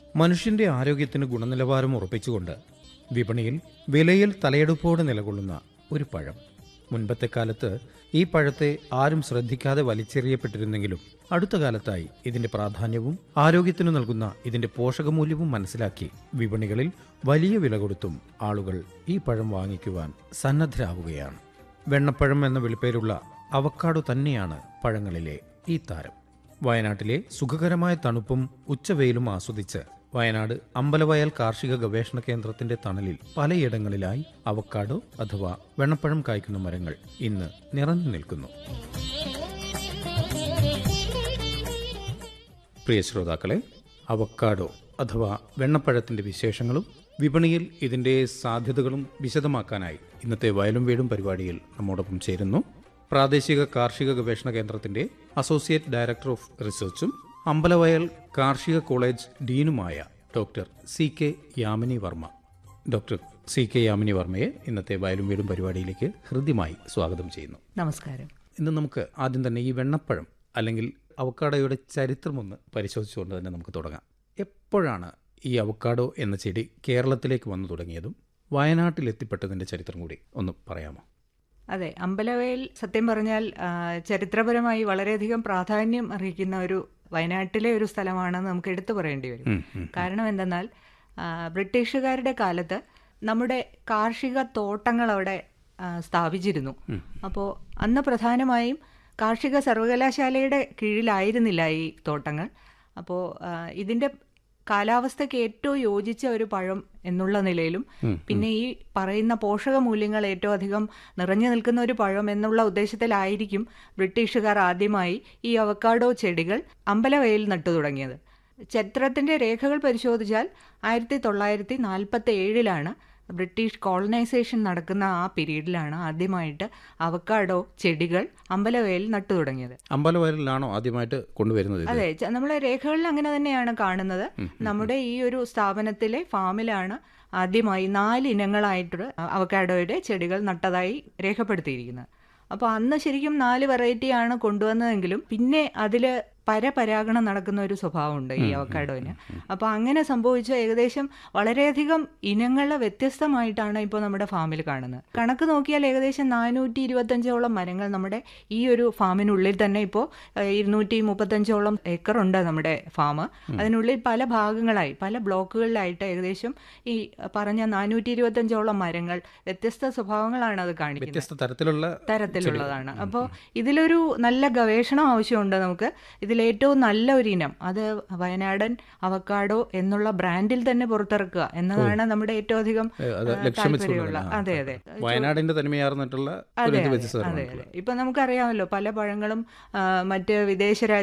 മനുഷ്യന്റെ ആരോഗ്യത്തിന് ഗുണനിലവാരം ഉറപ്പിച്ചുകൊണ്ട് വിപണിയിൽ വിലയിൽ തലയെടുപ്പോടെ നിലകൊള്ളുന്ന ഒരു പഴം മുൻപത്തെ കാലത്ത് ഈ പഴത്തെ ആരും ശ്രദ്ധിക്കാതെ വലിച്ചെറിയപ്പെട്ടിരുന്നെങ്കിലും അടുത്ത കാലത്തായി ഇതിന്റെ പ്രാധാന്യവും ആരോഗ്യത്തിനു നൽകുന്ന ഇതിന്റെ പോഷകമൂല്യവും മനസ്സിലാക്കി വിപണികളിൽ വലിയ വില കൊടുത്തും ആളുകൾ ഈ പഴം വാങ്ങിക്കുവാൻ സന്നദ്ധരാവുകയാണ് വെണ്ണപ്പഴം എന്ന വിളിപ്പേരുള്ള അവക്കാഡോ തന്നെയാണ് പഴങ്ങളിലെ ഈ താരം വയനാട്ടിലെ സുഖകരമായ തണുപ്പും ഉച്ചവെയിലും ആസ്വദിച്ച് വയനാട് അമ്പലവയൽ കാർഷിക ഗവേഷണ കേന്ദ്രത്തിന്റെ തണലിൽ പലയിടങ്ങളിലായി അവക്കാഡോ അഥവാ വെണ്ണപ്പഴം കായ്ക്കുന്ന മരങ്ങൾ ഇന്ന് നിറഞ്ഞു നിൽക്കുന്നു പ്രിയ ശ്രോതാക്കളെ അവക്കാഡോ അഥവാ വെണ്ണപ്പഴത്തിന്റെ വിശേഷങ്ങളും വിപണിയിൽ ഇതിന്റെ സാധ്യതകളും വിശദമാക്കാനായി ഇന്നത്തെ വയലും വീടും പരിപാടിയിൽ നമ്മോടൊപ്പം ചേരുന്നു പ്രാദേശിക കാർഷിക ഗവേഷണ കേന്ദ്രത്തിന്റെ അസോസിയേറ്റ് ഡയറക്ടർ ഓഫ് റിസർച്ചും അമ്പലവയൽ കാർഷിക കോളേജ് ഡീനുമായ doctor C K Yamini Varma doctor C K Yamini വർമ്മയെ ഇന്നത്തെ വയലും വീടും പരിപാടിയിലേക്ക് ഹൃദ്യമായി സ്വാഗതം ചെയ്യുന്നു നമസ്കാരം ഇന്ന് നമുക്ക് ആദ്യം തന്നെ ഈ വെണ്ണപ്പഴം അല്ലെങ്കിൽ അവക്കാഡോയുടെ ചരിത്രമൊന്ന് പരിശോധിച്ചുകൊണ്ട് തന്നെ നമുക്ക് തുടങ്ങാം എപ്പോഴാണ് ഈ അവക്കാഡോ എന്ന ചെടി കേരളത്തിലേക്ക് വന്നു തുടങ്ങിയതും വയനാട്ടിൽ എത്തിപ്പെട്ടതിൻ്റെ ചരിത്രം കൂടി ഒന്ന് പറയാമോ അതെ അമ്പലവയൽ സത്യം പറഞ്ഞാൽ ആ, ചരിത്രപരമായി വളരെയധികം പ്രാധാന്യം അർഹിക്കുന്ന ഒരു വയനാട്ടിലെ ഒരു സ്ഥലമാണെന്ന് നമുക്ക് എടുത്തു പറയേണ്ടി വരും ഉം, ഉം. കാരണം എന്തെന്നാൽ ആ, ബ്രിട്ടീഷുകാരുടെ കാലത്ത് നമ്മുടെ കാർഷിക തോട്ടങ്ങൾ അവിടെ ആ, സ്ഥാപിച്ചിരുന്നു അപ്പോൾ അന്ന് പ്രധാനമായും കാർഷിക സർവകലാശാലയുടെ കീഴിലായിരുന്നില്ല ഈ തോട്ടങ്ങൾ അപ്പോൾ ഇതിൻ്റെ കാലാവസ്ഥയ്ക്ക് ഏറ്റവും യോജിച്ച ഒരു പഴം എന്നുള്ള നിലയിലും പിന്നെ ഈ പറയുന്ന പോഷക മൂല്യങ്ങൾ ഏറ്റവും അധികം നിറഞ്ഞു നിൽക്കുന്ന ഒരു പഴം എന്നുള്ള ഉദ്ദേശത്തിലായിരിക്കും ബ്രിട്ടീഷുകാർ ആദ്യമായി ഈ അവക്കാഡോ ചെടികൾ അമ്പലവയലിൽ നട്ടു തുടങ്ങിയത് ചരിത്രത്തിന്റെ രേഖകൾ പരിശോധിച്ചാൽ ആയിരത്തി തൊള്ളായിരത്തി നാൽപ്പത്തി ഏഴിലാണ് ബ്രിട്ടീഷ് കോളനൈസേഷൻ നടക്കുന്ന ആ പീരീഡിലാണ് ആദ്യമായിട്ട് അവക്കാഡോ ചെടികൾ അമ്പലവയലിൽ നട്ടു തുടങ്ങിയത് അമ്പലവയലിലാണോ ആദ്യമായിട്ട് കൊണ്ടുവരുന്നത് ഇത് അതെ ച- നമ്മളെ രേഖകളിൽ അങ്ങനെ തന്നെയാണ് കാണുന്നത് നമ്മുടെ ഈ ഒരു സ്ഥാപനത്തിലെ ഫാമിലാണ് ആദ്യമായി നാല് ഇനങ്ങളായിട്ട് അവക്കാഡോയുടെ ചെടികൾ നട്ടതായി രേഖപ്പെടുത്തിയിരിക്കുന്നത് അപ്പോൾ അന്ന് ശരിക്കും നാല് വെറൈറ്റിയാണ് കൊണ്ടുവന്നതെങ്കിലും പിന്നെ അതിൽ പരപരാഗണം നടക്കുന്ന ഒരു സ്വഭാവമുണ്ട് ഈ അവക്കാഡോന് അപ്പോൾ അങ്ങനെ സംഭവിച്ച ഏകദേശം വളരെയധികം ഇനങ്ങളെ വ്യത്യസ്തമായിട്ടാണ് ഇപ്പോൾ നമ്മുടെ ഫാമിൽ കാണുന്നത് കണക്ക് നോക്കിയാൽ ഏകദേശം നാനൂറ്റി ഇരുപത്തഞ്ചോളം മരങ്ങൾ നമ്മുടെ ഈ ഒരു ഫാമിനുള്ളിൽ തന്നെ ഇപ്പോൾ ഇരുന്നൂറ്റി മുപ്പത്തഞ്ചോളം ഏക്കറുണ്ട് നമ്മുടെ ഫാം അതിനുള്ളിൽ പല ഭാഗങ്ങളായി പല ബ്ലോക്കുകളിലായിട്ട് ഏകദേശം ഈ പറഞ്ഞ നാനൂറ്റി ഇരുപത്തഞ്ചോളം മരങ്ങൾ വ്യത്യസ്ത സ്വഭാവങ്ങളാണ് അത് കാണിക്കുന്നത് വ്യത്യസ്ത തരത്തിലുള്ള തരത്തിലുള്ളതാണ് അപ്പോൾ ഇതിലൊരു നല്ല ഗവേഷണം ആവശ്യമുണ്ട് നമുക്ക് ഇതിൽ ഏറ്റവും നല്ല ഒരു ഇനം അത് വയനാടൻ അവക്കാഡോ എന്നുള്ള ബ്രാൻഡിൽ തന്നെ പുറത്തിറക്കുക എന്നതാണ് നമ്മുടെ ഏറ്റവും അധികം ഏ, അത് ആ, ലക്ഷ്യം താല്പര്യമുള്ള വെച്ചുകൊണ്ടുള്ള അതെ അതെ വയനാടിന്റെ തനിമയാർന്നിട്ടുള്ള ഒരു അതെ ഇത് അതെ വ്യത്യസ്ത അതെ തരമായിട്ടുള്ള അതെ ഇപ്പൊ നമുക്കറിയാമല്ലോ പല പഴങ്ങളും ആ, മറ്റ് വിദേശ